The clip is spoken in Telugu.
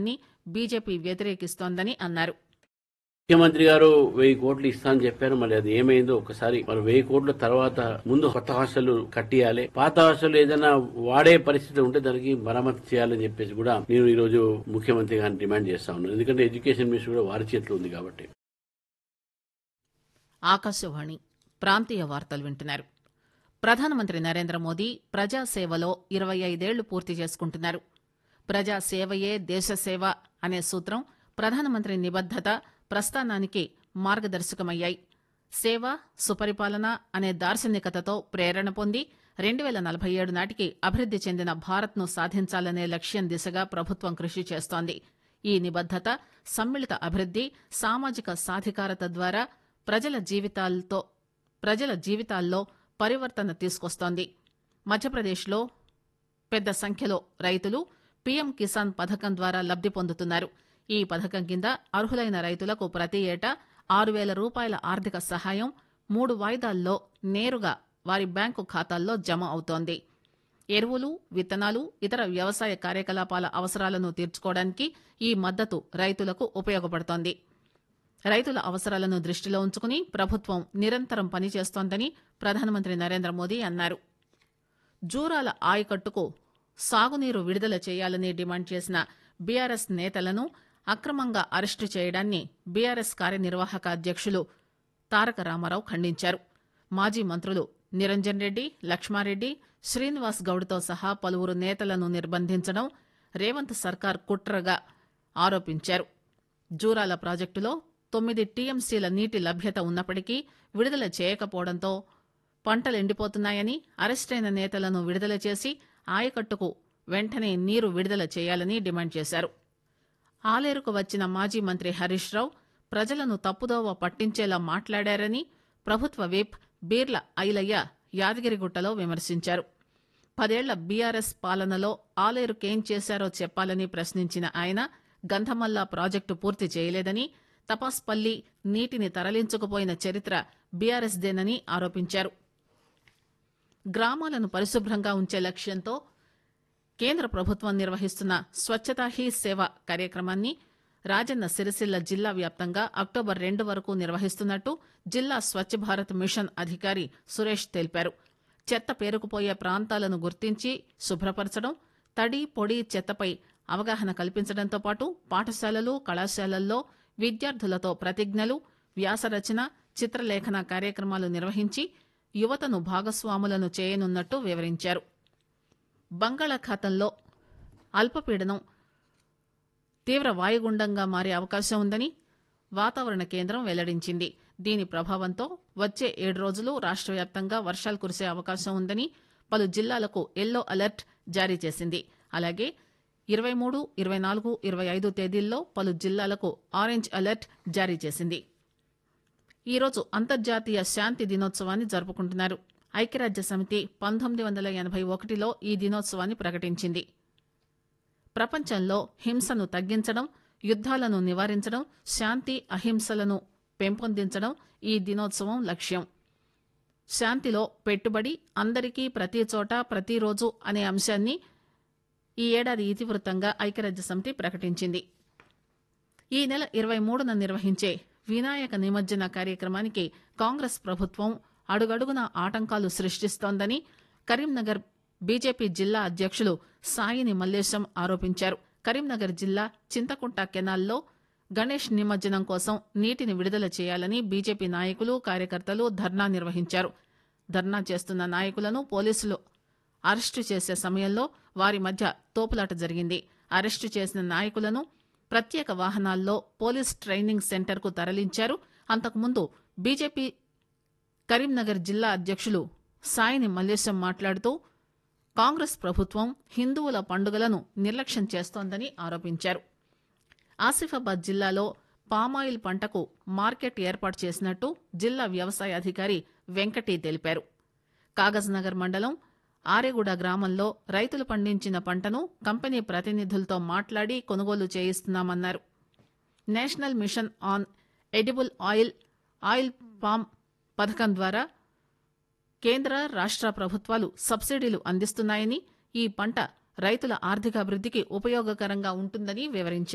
నిర్ణయాన్ని బీజేపీ వ్యతిరేకిస్తోందని అన్నారు ముఖ్యమంత్రి గారు వెయ్యి కోట్లు ఇస్తా అని చెప్పారు మరి అది ఏమైందో ఒకసారి మరి వెయ్యి కోట్ల తర్వాత ముందు కొత్త హాస్టల్ కట్టియాలి పాత హాస్టల్ ఏదైనా వాడే పరిస్థితి ఉంటే దానికి మరమ్మతు చేయాలని చెప్పేసి కూడా నేను ఈ రోజు ముఖ్యమంత్రి గారిని డిమాండ్ చేస్తా ఉన్నాను ఎందుకంటే ఎడ్యుకేషన్ మినిస్టర్ కూడా వారి చేతిలో ఉంది కాబట్టి ఆకాశవాణి ప్రాంతీయ వార్తలు వింటున్నారు ప్రధానమంత్రి నరేంద్ర మోదీ ప్రజాసేవలో ఇరవై ఐదేళ్లు పూర్తి చేసుకుంటున్నారు ప్రజాసేవయే దేశసేవ అనే సూత్రం ప్రధానమంత్రి నిబద్దత ప్రస్థానానికి మార్గదర్శకమయ్యాయి సేవ సుపరిపాలన అనే దార్శనికతతో ప్రేరణ పొంది రెండు వేల నలభై ఏడు నాటికి అభివృద్ది చెందిన భారత్ను సాధించాలనే లక్ష్యం దిశగా ప్రభుత్వం కృషి చేస్తోంది ఈ నిబద్దత సమ్మిళిత అభివృద్ది సామాజిక సాధికారత ద్వారా ప్రజల జీవితాలతో ప్రజల జీవితాల్లో పరివర్తన తీసుకొస్తోంది మధ్యప్రదేశ్లో పెద్ద సంఖ్యలో రైతులు పీఎం కిసాన్ పథకం ద్వారా లబ్ది పొందుతున్నారు ఈ పథకం కింద అర్హులైన రైతులకు ప్రతి ఏటా ఆరు వేల రూపాయల ఆర్థిక సహాయం మూడు వాయిదాల్లో నేరుగా వారి బ్యాంకు ఖాతాల్లో జమ అవుతోంది ఎరువులు విత్తనాలు ఇతర వ్యవసాయ కార్యకలాపాల అవసరాలను తీర్చుకోవడానికి ఈ మద్దతు రైతులకు ఉపయోగపడుతోంది రైతుల అవసరాలను దృష్టిలో ఉంచుకుని ప్రభుత్వం నిరంతరం పనిచేస్తోందని ప్రధానమంత్రి నరేంద్ర మోదీ అన్నారు జూరాల ఆయకట్టుకు సాగునీరు విడుదల చేయాలని డిమాండ్ చేసిన బీఆర్ఎస్ నేతలను అక్రమంగా అరెస్టు చేయడాన్ని బీఆర్ఎస్ కార్యనిర్వాహక అధ్యక్షులు తారక రామారావు ఖండించారు మాజీ మంత్రులు నిరంజన్ రెడ్డి లక్ష్మారెడ్డి శ్రీనివాస్ గౌడ్తో సహా పలువురు నేతలను నిర్బంధించడం రేవంత్ సర్కార్ కుట్రగా ఆరోపించారు జూరాల ప్రాజెక్టులో తొమ్మిది టీఎంసీల నీటి లభ్యత ఉన్నప్పటికీ విడుదల చేయకపోవడంతో పంటలు ఎండిపోతున్నాయని అరెస్టైన నేతలను విడుదల చేసి ఆయకట్టుకు వెంటనే నీరు విడుదల చేయాలని డిమాండ్ చేశారు ఆలేరుకు వచ్చిన మాజీ మంత్రి హరీష్ రావు ప్రజలను తప్పుదోవ పట్టించేలా మాట్లాడారని ప్రభుత్వ విప్ బీర్ల ఐలయ్య యాదగిరిగుట్టలో విమర్శించారు పదేళ్ల బీఆర్ఎస్ పాలనలో ఆలేరుకేం చేశారో చెప్పాలని ప్రశ్నించిన ఆయన గంధమల్లా ప్రాజెక్టు పూర్తి చేయలేదని తపాస్పల్లి నీటిని తరలించుకుపోయిన చరిత్ర బీఆర్ఎస్దేనని ఆరోపించారు గ్రామాలను పరిశుభ్రంగా ఉంచే లక్ష్యంతో కేంద్ర ప్రభుత్వం నిర్వహిస్తున్న స్వచ్ఛతా హీ సేవ కార్యక్రమాన్ని రాజన్న సిరిసిల్ల జిల్లా వ్యాప్తంగా అక్టోబర్ రెండు వరకు నిర్వహిస్తున్నట్టు జిల్లా స్వచ్ఛ భారత్ మిషన్ అధికారి సురేష్ తెలిపారు చెత్త పేరుకుపోయే ప్రాంతాలను గుర్తించి శుభ్రపరచడం తడి పొడి చెత్తపై అవగాహన కల్పించడంతో పాటు పాఠశాలలు కళాశాలల్లో విద్యార్థులతో ప్రతిజ్ఞలు వ్యాసరచన చిత్రలేఖన కార్యక్రమాలు నిర్వహించి యువతను భాగస్వాములను చేయనున్నట్టు వివరించారు బంగాళాఖాతంలో అల్పపీడనం తీవ్ర వాయుగుండంగా మారే అవకాశం ఉందని వాతావరణ కేంద్రం వెల్లడించింది దీని ప్రభావంతో వచ్చే ఏడు రోజులు రాష్ట్ర వ్యాప్తంగా వర్షాలు కురిసే అవకాశం ఉందని పలు జిల్లాలకు ఎల్లో అలర్ట్ జారీ చేసింది అలాగే ఇరవై మూడు ఇరవై నాలుగు ఇరవై ఐదు తేదీల్లో పలు జిల్లాలకు ఆరెంజ్ అలర్ట్ జారీ చేసింది ఈరోజు అంతర్జాతీయ శాంతి దినోత్సవాన్ని జరుపుకుంటున్నారు ఐక్యరాజ్య సమితి పంతొమ్మిది వందల ఎనభై ఒకటిలో ఈ దినోత్సవాన్ని ప్రకటించింది ప్రపంచంలో హింసను తగ్గించడం యుద్దాలను నివారించడం శాంతి అహింసలను పెంపొందించడం ఈ దినోత్సవం లక్ష్యం శాంతిలో పెట్టుబడి అందరికీ ప్రతి చోట ప్రతిరోజు అనే అంశాన్ని ఈ ఏడాది ఇతివృత్తంగా ఐక్యరాజ్య సమితి ప్రకటించింది ఈ నెల ఇరవై మూడున నిర్వహించే వినాయక నిమజ్జన కార్యక్రమానికి కాంగ్రెస్ ప్రభుత్వం అడుగడుగున ఆటంకాలు సృష్టిస్తోందని కరీంనగర్ బీజేపీ జిల్లా అధ్యక్షులు సాయిని మల్లేశం ఆరోపించారు కరీంనగర్ జిల్లా చింతకుంట కెనాల్లో గణేష్ నిమజ్జనం కోసం నీటిని విడుదల చేయాలని బీజేపీ నాయకులు కార్యకర్తలు ధర్నా నిర్వహించారు ధర్నా చేస్తున్న నాయకులను పోలీసులు అరెస్టు చేసే సమయంలో వారి మధ్య తోపులాట జరిగింది అరెస్టు చేసిన నాయకులను ప్రత్యేక వాహనాల్లో పోలీస్ ట్రైనింగ్ సెంటర్కు తరలించారు అంతకుముందు బీజేపీ కరీంనగర్ జిల్లా అధ్యక్షులు సాయిని మల్లేశం మాట్లాడుతూ కాంగ్రెస్ ప్రభుత్వం హిందువుల పండుగలను నిర్లక్ష్యం చేస్తోందని ఆరోపించారు ఆసిఫాబాద్ జిల్లాలో పామాయిల్ పంటకు మార్కెట్ ఏర్పాటు చేసినట్టు జిల్లా వ్యవసాయ అధికారి వెంకటి తెలిపారు కాగజ్ నగర్ మండలం ఆరేగూడ గ్రామంలో రైతులు పండించిన పంటను కంపెనీ ప్రతినిధులతో మాట్లాడి కొనుగోలు చేయిస్తున్నామన్నారు national mission on edible oil oil palm పథకం ద్వారా కేంద్ర రాష్ట్ర ప్రభుత్వాలు సబ్సిడీలు అందిస్తున్నాయని ఈ పంట రైతుల ఆర్థికాభివృద్ధికి ఉపయోగకరంగా ఉంటుందని వివరించారు